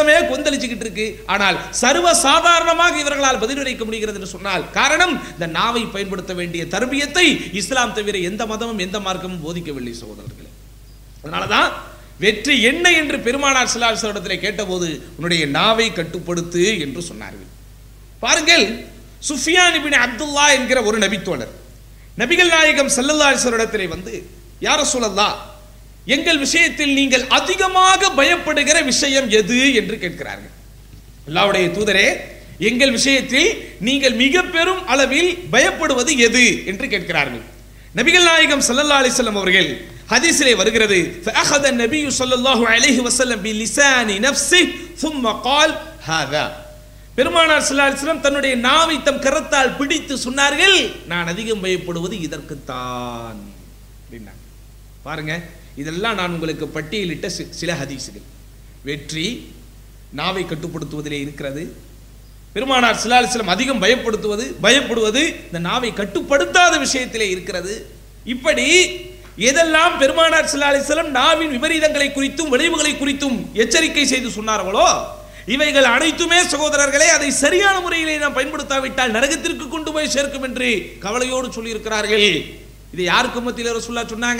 உலகமே கொந்தளிச்சுக்கிட்டு இருக்கு ஆனால் சர்வ சாதாரணமாக இவர்களால் பதிலுரைக்க முடிகிறது என்று சொன்னால் காரணம் இந்த நாவை பயன்படுத்த வேண்டிய தர்பியத்தை இஸ்லாம் தவிர எந்த மதமும் எந்த மார்க்கமும் போதிக்கவில்லை சகோதரர்களே அதனாலதான் வெற்றி என்ன என்று பெருமானார் சிலாசரிடத்தில் கேட்டபோது உன்னுடைய நாவை கட்டுப்படுத்து என்று சொன்னார்கள் பாருங்கள் சுஃபியான் இபின் அப்துல்லா என்கிற ஒரு நபித்தோழர் நபிகள் நாயகம் சல்லல்லாஹிடத்திலே வந்து யார சொல்லல்லா எங்கள் விஷயத்தில் நீங்கள் அதிகமாக பயப்படுகிற விஷயம் எது என்று கேட்கிறார்கள் அல்லாவுடைய தூதரே எங்கள் விஷயத்தில் நீங்கள் மிக பெரும் அளவில் பயப்படுவது எது என்று கேட்கிறார்கள் நபிகள் நாயகம் ஸல்லல்லாஹு அலைஹி வஸல்லம் அவர்கள் ஹதீஸிலே வருகிறது فأخذ النبي صلى الله عليه وسلم بلسان نفسه ثم قال هذا பெருமானார் ஸல்லல்லாஹு அலைஹி வஸல்லம் தன்னுடைய நாவை தம் கரத்தால் பிடித்து சொன்னார்கள் நான் அதிகம் பயப்படுவது இதற்குத்தான் அப்படின்னாங்க பாருங்க இதெல்லாம் நான் உங்களுக்கு பட்டியலிட்ட சி- சில ஹதீஸுகள் வெற்றி நாவை கட்டுப்படுத்துவதிலே இருக்கிறது பெருமானார் சிலாலிஸ்லம் அதிகம் பயப்படுத்துவது பயப்படுவது இந்த நாவை கட்டுப்படுத்தாத விஷயத்திலே இருக்கிறது இப்படி எதெல்லாம் பெருமானார் சிலாலிஸ்லம் நாவின் விபரீதங்களை குறித்தும் விளைவுகளை குறித்தும் எச்சரிக்கை செய்து சொன்னார்களோ இவைகள் அனைத்துமே சகோதரர்களே அதை சரியான முறையிலே நாம் பயன்படுத்தாவிட்டால் நரகத்திற்கு கொண்டு போய் சேர்க்கும் என்று கவலையோடு சொல்லியிருக்கிறார்கள் இதை யாருக்கு மத்தியில் ரசூல்லா சொன்னாங்க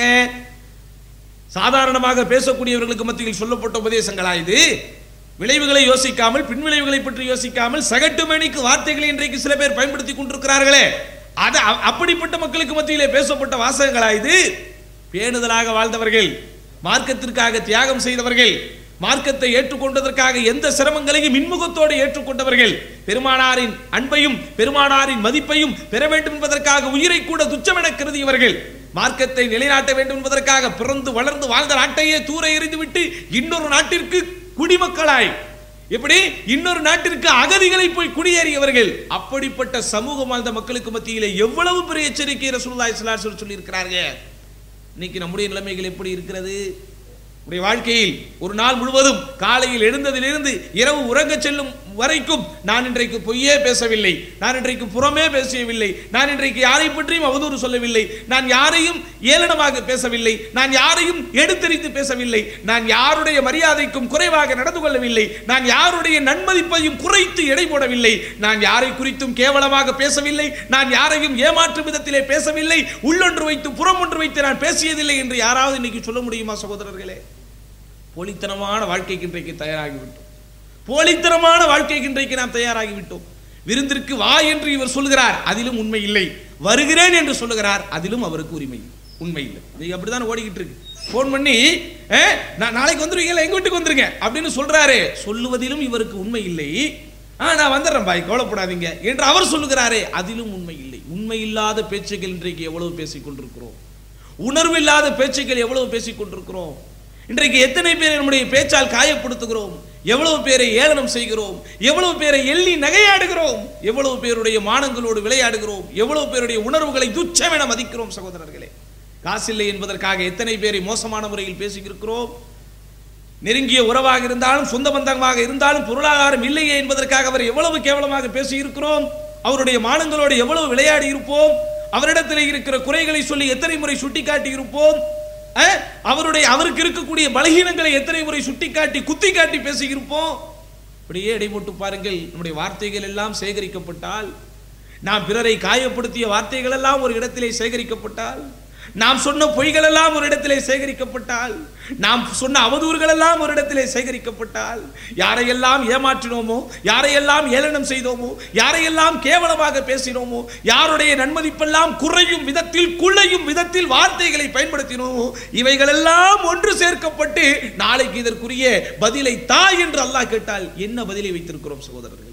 சாதாரணமாக பேசக்கூடியவர்களுக்கு மத்தியில் சொல்லப்பட்ட உபதேசங்களா இது விளைவுகளை யோசிக்காமல் பின் விளைவுகளை பற்றி யோசிக்காமல் சகட்டு மணிக்கு வார்த்தைகளை இன்றைக்கு சில பேர் பயன்படுத்தி கொண்டிருக்கிறார்களே அது அ- அப்படிப்பட்ட மக்களுக்கு மத்தியிலே பேசப்பட்ட வாசகங்களா இது பேணுதலாக வாழ்ந்தவர்கள் மார்க்கத்திற்காக தியாகம் செய்தவர்கள் மார்க்கத்தை ஏற்றுக்கொண்டதற்காக எந்த சிரமங்களையும் இன்முகத்தோடு ஏற்றுக்கொண்டவர்கள் பெருமானாரின் அன்பையும் பெருமானாரின் மதிப்பையும் பெற வேண்டும் என்பதற்காக உயிரை கூட துச்சமென கருதியவர்கள் மார்க்கத்தை நிலைநாட்ட வேண்டும் என்பதற்காக பிறந்து வளர்ந்து வாழ்ந்த நாட்டையே தூர எறிந்துவிட்டு இன்னொரு நாட்டிற்கு குடிமக்களாய் எப்படி இன்னொரு நாட்டிற்கு அகதிகளை போய் குடியேறியவர்கள் அப்படிப்பட்ட சமூகம் வாழ்ந்த மக்களுக்கு மத்தியிலே எவ்வளவு பெரிய எச்சரிக்கை ரசூலுல்லாஹி ஸல்லல்லாஹு அலைஹி வஸல்லம் சொல்லி இருக்கிறாங்க இன்னைக்கு நம்முடைய நிலைமைகள் எப்படி இருக்கிறது உடைய வாழ்க்கையில் ஒரு நாள் முழுவதும் காலையில் எழுந்ததிலிருந்து இரவு உறங்கச் செல்லும் வரைக்கும் நான் இன்றைக்கு பொய்யே பேசவில்லை நான் இன்றைக்கு புறமே பேசவில்லை நான் இன்றைக்கு யாரை பற்றியும் அவதூறு சொல்லவில்லை நான் யாரையும் ஏளனமாக பேசவில்லை நான் யாரையும் எடுத்தெறிந்து பேசவில்லை நான் யாருடைய மரியாதைக்கும் குறைவாக நடந்து கொள்ளவில்லை நான் யாருடைய நன்மதிப்பையும் குறைத்து எடை போடவில்லை நான் யாரை குறித்தும் கேவலமாக பேசவில்லை நான் யாரையும் ஏமாற்றும் விதத்திலே பேசவில்லை உள்ளொன்று வைத்து புறம் ஒன்று வைத்து நான் பேசியதில்லை என்று யாராவது இன்னைக்கு சொல்ல முடியுமா சகோதரர்களே போலித்தனமான வாழ்க்கைக்கு இன்றைக்கு தயாராகிவிட்டோம் போலித்தனமான வாழ்க்கைக்கு இன்றைக்கு நாம் தயாராகிவிட்டோம் விருந்திற்கு வா என்று இவர் சொல்லுகிறார் அதிலும் உண்மை இல்லை வருகிறேன் என்று சொல்லுகிறார் அதிலும் அவருக்கு உரிமை இல்லை. உண்மை இல்லை நீங்க அப்படிதான் ஓடிக்கிட்டு இருக்கு ஃபோன் பண்ணி "ஏ, நான் நாளைக்கு வந்துருவீங்களா எங்க வீட்டுக்கு வந்துருங்க அப்படின்னு சொல்றாரு சொல்லுவதிலும் இவருக்கு உண்மை இல்லை ஆ நான் வந்துடுறேன் பாய் கவலைப்படாதீங்க என்று அவர் சொல்லுகிறாரே அதிலும் உண்மை இல்லை உண்மை இல்லாத பேச்சுகள் இன்றைக்கு எவ்வளவு பேசிக் கொண்டிருக்கிறோம் உணர்வு இல்லாத பேச்சுக்கள் எவ்வளவு பேசிக் கொண்டிருக்கிறோம் இன்றைக்கு எத்தனை பேரை நம்முடைய பேச்சால் காயப்படுத்துகிறோம் எவ்வளவு பேரை ஏளனம் செய்கிறோம் எவ்வளவு பேரை எள்ளி நகையாடுகிறோம் எவ்வளவு பேருடைய மானங்களோடு விளையாடுகிறோம் எவ்வளவு பேருடைய உணர்வுகளை துச்சமென மதிக்கிறோம் சகோதரர்களே காசில்லை என்பதற்காக எத்தனை பேரை மோசமான முறையில் பேசியிருக்கிறோம் நெருங்கிய உறவாக இருந்தாலும் சொந்த பந்தமாக இருந்தாலும் பொருளாதாரம் இல்லையே என்பதற்காக அவர் எவ்வளவு கேவலமாக பேசி இருக்கிறோம் அவருடைய மானங்களோடு எவ்வளவு விளையாடி இருப்போம் அவரிடத்தில் இருக்கிற குறைகளை சொல்லி எத்தனை முறை சுட்டிக்காட்டி இருப்போம் அஹ், அவருடைய அவருக்கு இருக்கக்கூடிய பலகீனங்களை எத்தனை முறை சுட்டிக்காட்டி குத்தி காட்டி பேசி இருப்போம் அப்படியே எடை போட்டு பாருங்கள் நம்முடைய வார்த்தைகள் எல்லாம் சேகரிக்கப்பட்டால் நாம் பிறரை காயப்படுத்திய வார்த்தைகள் எல்லாம் ஒரு இடத்திலே சேகரிக்கப்பட்டால் நாம் சொன்ன பொய்கள் எல்லாம் ஒரு இடத்திலே சேகரிக்கப்பட்டால் நாம் சொன்ன அவதூறுகள் எல்லாம் ஒரு இடத்திலே சேகரிக்கப்பட்டால் யாரையெல்லாம் ஏமாற்றினோமோ யாரையெல்லாம் ஏளனம் செய்தோமோ யாரையெல்லாம் கேவலமாக பேசினோமோ யாருடைய நன்மதிப்பெல்லாம் குறையும் விதத்தில் குள்ளையும் விதத்தில் வார்த்தைகளை பயன்படுத்தினோமோ இவைகளெல்லாம் ஒன்று சேர்க்கப்பட்டு நாளைக்கு இதற்குரிய பதிலை தா என்று அல்லாஹ் கேட்டால் என்ன பதிலை வைத்திருக்கிறோம் சகோதரர்களே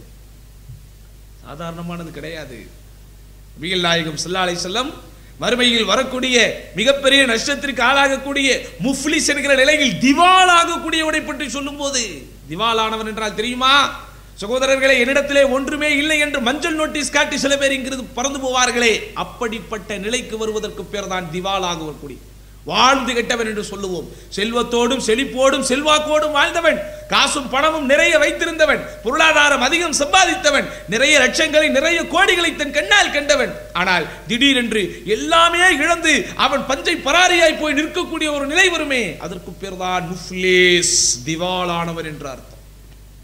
சாதாரணமானது கிடையாது நபிகள் நாயகம் ஸல்லல்லாஹு அலைஹி வஸல்லம் மறுமையில் வரக்கூடிய மிகப்பெரிய நஷ்டத்திற்கு ஆளாகக்கூடிய முஃப்லிஸ் என்கிற நிலையில் திவாலாகக்கூடியவனை பற்றி சொல்லும்போது திவாலானவன் என்றால் தெரியுமா சகோதரர்களே என்னிடத்திலே ஒன்றுமே இல்லை என்று மஞ்சள் நோட்டீஸ் காட்டி சில பேர் இங்கிருந்து பறந்து போவார்களே அப்படிப்பட்ட நிலைக்கு வருவதற்கு பேர் தான் திவாலாகக்கூடிய வாழ்ந்து கெட்டவன் என்று சொல்லுவோம் செல்வத்தோடும் செழிப்போடும் செல்வாக்கோடும் வாழ்ந்தவன் காசும் பணமும் நிறைய வைத்திருந்தவன் பொருளாதாரம் அதிகம் சம்பாதித்தவன் நிறைய லட்சங்களை நிறைய கோடிகளை தன் கண்ணால் கண்டவன் ஆனால் திடீரென்று எல்லாமே இழந்து அவன் பஞ்சை பராரியாய் போய் நிற்கக்கூடிய ஒரு நிலை வருமே அதற்கு பேர்தான் முஃப்லிஸ் திவாலானவன் என்ற அர்த்தம்